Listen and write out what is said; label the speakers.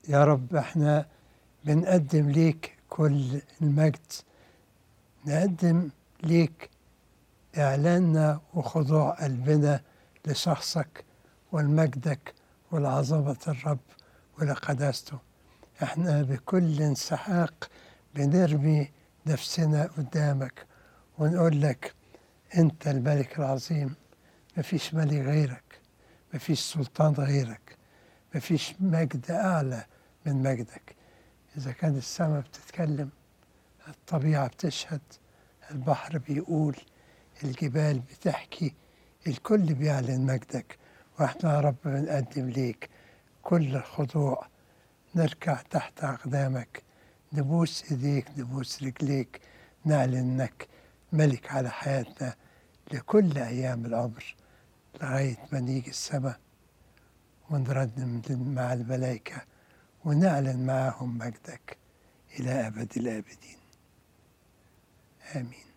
Speaker 1: يا رب احنا بنقدم ليك كل المجد نقدم ليك إعلاننا وخضوع قلبنا لشخصك ولمجدك ولعظمة الرب ولقداسته احنا بكل انسحاق بنرمي نفسنا قدامك ونقول لك انت الملك العظيم مفيش ملك غيرك مفيش سلطان غيرك مفيش مجد أعلى من مجدك إذا كان السماء بتتكلم الطبيعة بتشهد البحر بيقول الجبال بتحكي الكل بيعلن مجدك واحنا يا رب بنقدم ليك كل الخضوع نركع تحت أقدامك نبوس إيديك نبوس رجليك نعلن إنك ملك على حياتنا لكل أيام العمر لغاية ما نيجي السماء ونردم مع الملائكة ونعلن معهم مجدك إلى أبد الآبدين آمين